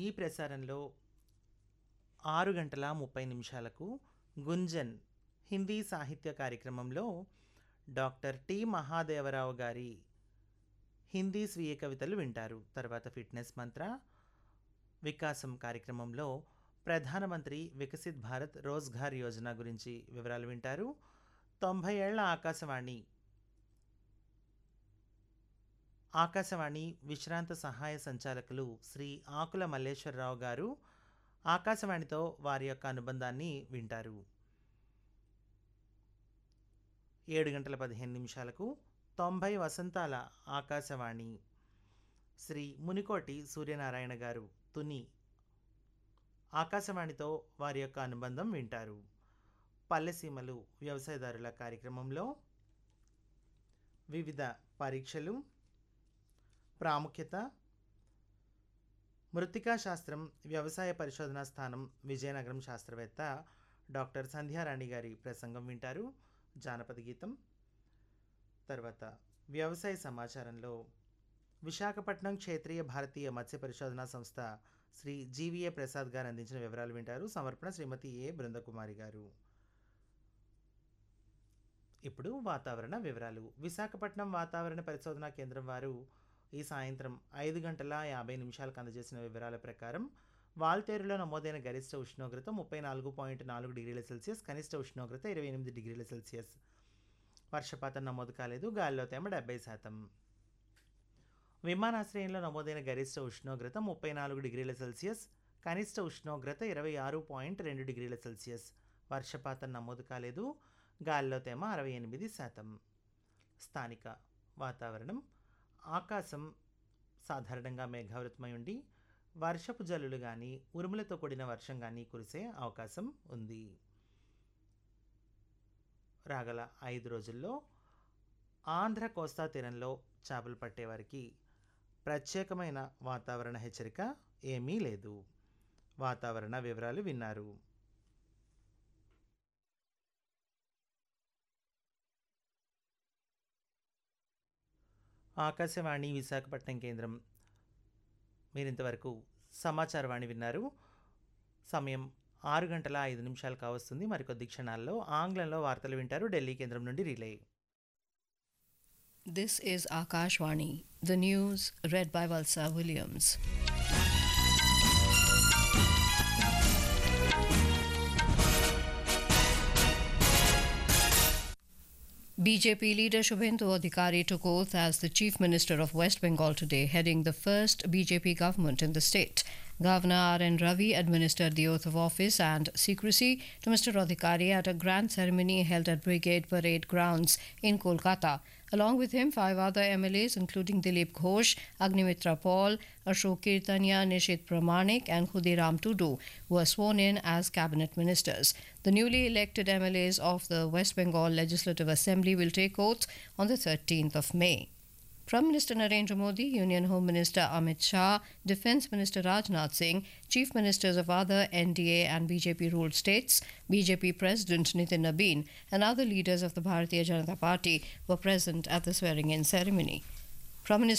ఈ ప్రసారంలో ఆరు గంటల ముప్పై నిమిషాలకు గుంజన్ హిందీ సాహిత్య కార్యక్రమంలో డాక్టర్ టి మహాదేవరావు గారి హిందీ స్వీయ కవితలు వింటారు తర్వాత ఫిట్నెస్ మంత్ర వికాసం కార్యక్రమంలో ప్రధానమంత్రి వికసిత్ భారత్ రోజ్గార్ యోజన గురించి వివరాలు వింటారు తొంభై ఏళ్ల ఆకాశవాణి ఆకాశవాణి విశ్రాంత సహాయ సంచాలకులు శ్రీ ఆకుల మల్లేశ్వరరావు గారు ఆకాశవాణితో వారి యొక్క అనుబంధాన్ని వింటారు ఏడు గంటల పదిహేను నిమిషాలకు తొంభై వసంతాల ఆకాశవాణి శ్రీ మునికోటి సూర్యనారాయణ గారు తుని ఆకాశవాణితో వారి యొక్క అనుబంధం వింటారు పల్లెసీమలు వ్యవసాయదారుల కార్యక్రమంలో వివిధ పరీక్షలు ప్రాముఖ్యత మృత్తికా శాస్త్రం వ్యవసాయ పరిశోధనా స్థానం విజయనగరం శాస్త్రవేత్త డాక్టర్ సంధ్యారాణి గారి ప్రసంగం వింటారు జానపద గీతం తర్వాత వ్యవసాయ సమాచారంలో విశాఖపట్నం క్షేత్రీయ భారతీయ మత్స్య పరిశోధనా సంస్థ శ్రీ జీవీఏ ప్రసాద్ గారు అందించిన వివరాలు వింటారు సమర్పణ శ్రీమతి ఏ బృందకుమారి గారు ఇప్పుడు వాతావరణ వివరాలు విశాఖపట్నం వాతావరణ పరిశోధనా కేంద్రం వారు ఈ సాయంత్రం ఐదు గంటల యాభై నిమిషాలకు అందజేసిన వివరాల ప్రకారం వాల్తేరులో నమోదైన గరిష్ట ఉష్ణోగ్రత ముప్పై నాలుగు పాయింట్ నాలుగు డిగ్రీల సెల్సియస్ కనిష్ట ఉష్ణోగ్రత ఇరవై ఎనిమిది డిగ్రీల సెల్సియస్ వర్షపాతం నమోదు కాలేదు గాలిలో తేమ డెబ్బై శాతం విమానాశ్రయంలో నమోదైన గరిష్ట ఉష్ణోగ్రత ముప్పై నాలుగు డిగ్రీల సెల్సియస్ కనిష్ట ఉష్ణోగ్రత ఇరవై ఆరు పాయింట్ రెండు డిగ్రీల సెల్సియస్ వర్షపాతం నమోదు కాలేదు గాలిలో తేమ అరవై ఎనిమిది శాతం స్థానిక వాతావరణం ఆకాశం సాధారణంగా మేఘావృతమై ఉండి వర్షపు జల్లులు కానీ ఉరుములతో కూడిన వర్షం కానీ కురిసే అవకాశం ఉంది రాగల ఐదు రోజుల్లో ఆంధ్ర కోస్తా తీరంలో చేపలు పట్టేవారికి ప్రత్యేకమైన వాతావరణ హెచ్చరిక ఏమీ లేదు వాతావరణ వివరాలు విన్నారు ఆకాశవాణి విశాఖపట్నం కేంద్రం మీరింతవరకు సమాచారవాణి విన్నారు సమయం ఆరు గంటల ఐదు నిమిషాలు కావస్తుంది మరికొద్ది క్షణాల్లో ఆంగ్లంలో వార్తలు వింటారు ఢిల్లీ కేంద్రం నుండి relay This is Akashvani, the news read by Valsa Williams. BJP leader Shubhendu Adhikari took oath as the Chief Minister of West Bengal today, heading the first BJP government in the state. Governor R.N. Ravi administered the oath of office and secrecy to Mr. Adhikari at a grand ceremony held at Brigade Parade Grounds in Kolkata. Along with him, five other MLAs, including Dilip Ghosh, Agnimitra Paul, Ashok Kirtania, Nishit Pramanik, and Khudiram Tudu, were sworn in as cabinet ministers. The newly elected MLAs of the West Bengal Legislative Assembly will take oath on the 13th of May. Prime Minister Narendra Modi, Union Home Minister Amit Shah, Defence Minister Rajnath Singh, Chief Ministers of other NDA and BJP ruled states, BJP President Nitin Nabin, and other leaders of the Bharatiya Janata Party were present at the swearing in ceremony. Prime Minister